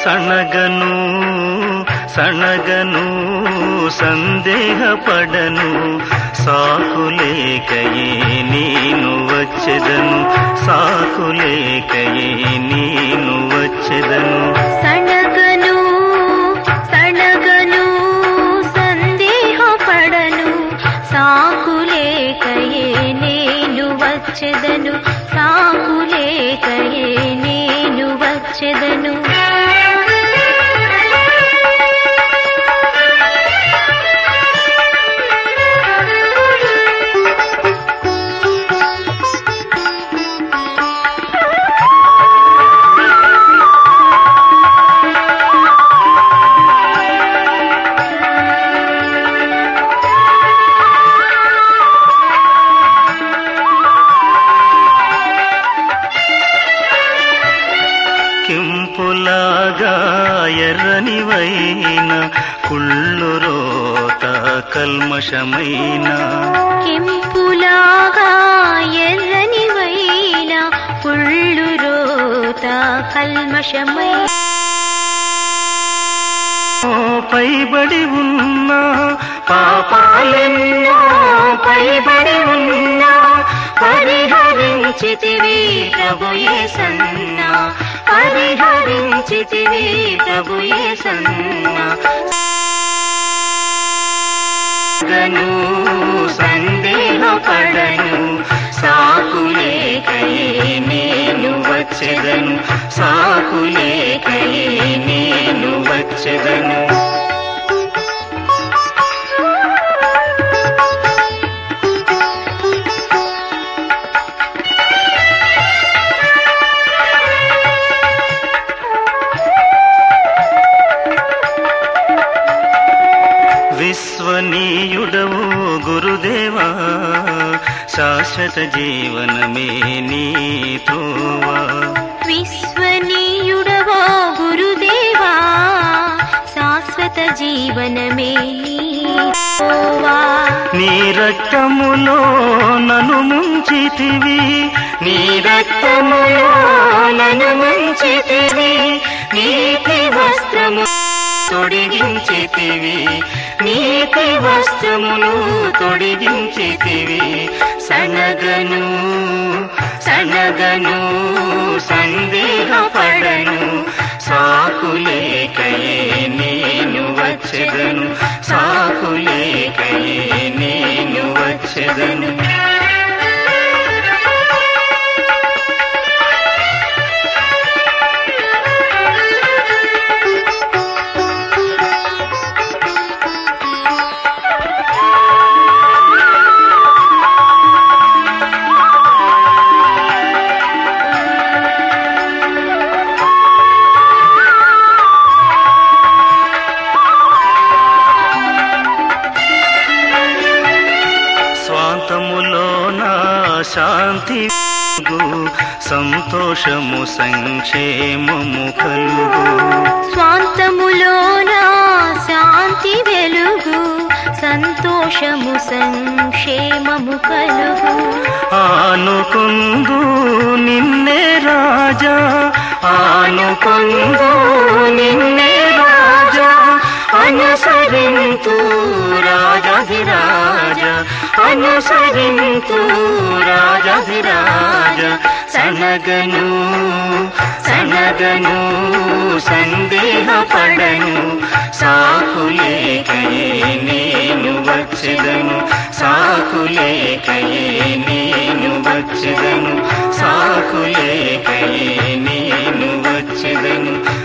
సణగను సణగను సందేహపడను సాకులేకయే నేను వచ్చెదను సాకులేకయే నేను వచ్చెదను సణగను సణగను సందేహపడను సాకులేకయే నేను వచ్చెదను సాకులేకయే నేను వచ్చెదను కెంపులాగా ఎర్రనివైన కుళ్ళు రోత కల్మషమైన కెంపులాగా ఎర్రని వైన పుళ్ళు రోత కల్మషమై ఓ పైబడి ఉన్న పాపాలెన్నో పైబడి ఉన్న పరిహరించితివి ప్రభుయే సన్నా పరిహరించితివి ప్రభుయే సన్నా గను సందేహపడను సాకులేకయే నేను వచ్చెదను సాకులేకయే నేను వచ్చెదను విశ్వనీయుడవు గురుదేవా శాశ్వత జీవనమే నీ త్రోవా విశ్వనీయుడవో గురుదేవా శాశ్వత జీవనమే నీవా. నీ రక్తములో నన్ను ముంచితివి నీ రక్తములో నన్ను ముంచితివి నీతి వస్త్రము తొడిగించితివి నీతి వస్త్రమును తొడిగించితివి సనగను సనగను సందేహపడను సాకులేకయే నేను వచ్చెదను సాకులేకయే నేను వచ్చెదను స్వాంతములో నా శాంతి వెలుగు, సంతోషము సంక్షేమము కలుగు స్వాంతములోన శాంతి వెలుగు సంతోషము సంక్షేమము కలుగు ఆనుకుందు నిన్నే రాజా ఆనుకుందు నిన్నే రాజా అనుసరింతు రాజాధిరాజ అనుసరింతు రాజాధిరాజ సనగను సనగను సందేహపడను సాకులేకయే నేను వచ్చెదను సాకులేకయే నేను వచ్చెదను సాకులేకయే నేను వచ్చెదను